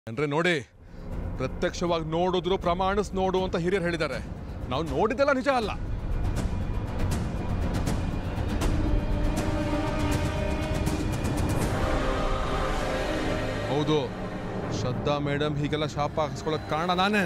ಅಂದ್ರೆ ನೋಡಿ ಪ್ರತ್ಯಕ್ಷವಾಗಿ ನೋಡಿದ್ರು ಪ್ರಮಾಣಿಸ್ ನೋಡು ಅಂತ ಹಿರಿಯರು ಹೇಳಿದ್ದಾರೆ ನಾವು ನೋಡಿದ್ದೆಲ್ಲ ನಿಜ ಅಲ್ಲ ಹೌದು ಶ್ರದ್ಧಾ ಮೇಡಮ್ ಹೀಗೆಲ್ಲ ಶಾಪ ಹಾಕಿಸ್ಕೊಳ್ಳೋಕೆ ಕಾರಣ ನಾನೇ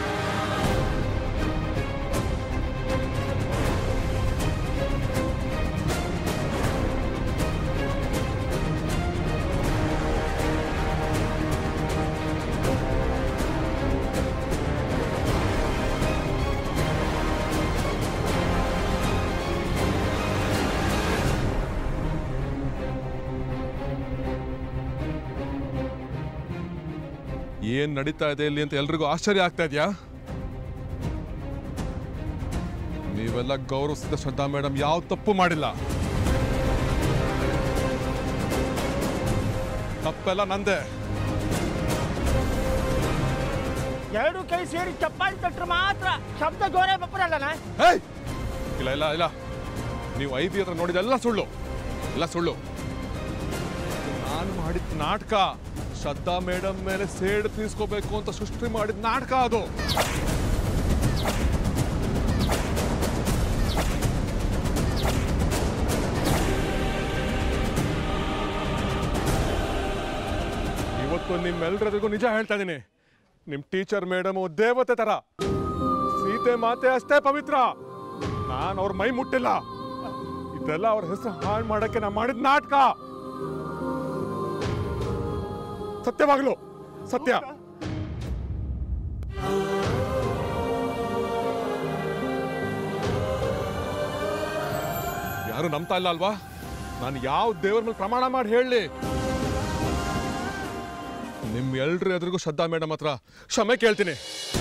ಏನ್ ನಡೀತಾ ಇದೆ ಇಲ್ಲಿ ಅಂತ ಎಲ್ರಿಗೂ ಆಶ್ಚರ್ಯ ಆಗ್ತಾ ಇದೆಯಾ ನೀವೆಲ್ಲ ಗೌರವಿಸಿದ ಶ್ರದ್ಧಾ ಮೇಡಮ್ ಯಾವ ತಪ್ಪು ಮಾಡಿಲ್ಲ ತಪ್ಪೆಲ್ಲ ನಂದೆ ಎರಡು ಕೈ ಸೇರಿ ಚಪ್ಪಾಳಿ ತಟ್ಟರೆ ಮಾತ್ರ ಶಬ್ದ ಜೋರೇ ಬಪ್ಪರಲ್ಲನ ಹೇಯ್ ಇಲ್ಲ ಇಲ್ಲ ಇಲ್ಲ ನೀವು ಐಬಿ ಹತ್ರ ನೋಡಿದೆಲ್ಲ ಸುಳ್ಳು ಎಲ್ಲ ಸುಳ್ಳು ನಾನು ಮಾಡಿದ ನಾಟಕ ಶ್ರದ್ಧಾ ಮೇಡಮ್ ಮೇಲೆ ಸೇಡು ತೀರ್ಸ್ಕೋಬೇಕು ಅಂತ ಸೃಷ್ಟಿ ಮಾಡಿದ ನಾಟಕ ಅದು ಇವತ್ತು ನಿಮ್ಮೆಲ್ಲರಿಗೂ ನಿಜ ಹೇಳ್ತಾ ಇದ್ದೀನಿ ನಿಮ್ಮ ಟೀಚರ್ ಮೇಡಮು ದೇವತೆ ತರ ಸೀತೆ ಮಾತೆ ಅಷ್ಟೇ ಪವಿತ್ರ ನಾನು ಅವ್ರ ಮೈ ಮುಟ್ಟಿಲ್ಲ ಇದೆಲ್ಲ ಅವ್ರ ಹೆಸರು ಹಾಳು ಮಾಡಕ್ಕೆ ನಾ ಮಾಡಿದ ನಾಟಕ ಸತ್ಯವಾಗ್ಲು ಸತ್ಯ ಯಾರು ನಂಬ್ತಾ ಇಲ್ಲ ಅಲ್ವಾ ನಾನು ಯಾವ ದೇವ್ರ ಮೇಲೆ ಪ್ರಮಾಣ ಮಾಡಿ ಹೇಳಲಿ ನಿಮ್ ಎಲ್ರ ಎದುರಿಗೂ ಶ್ರದ್ಧಾ ಮೇಡಮ್ ಹತ್ರ ಕ್ಷಮೆ ಕೇಳ್ತೀನಿ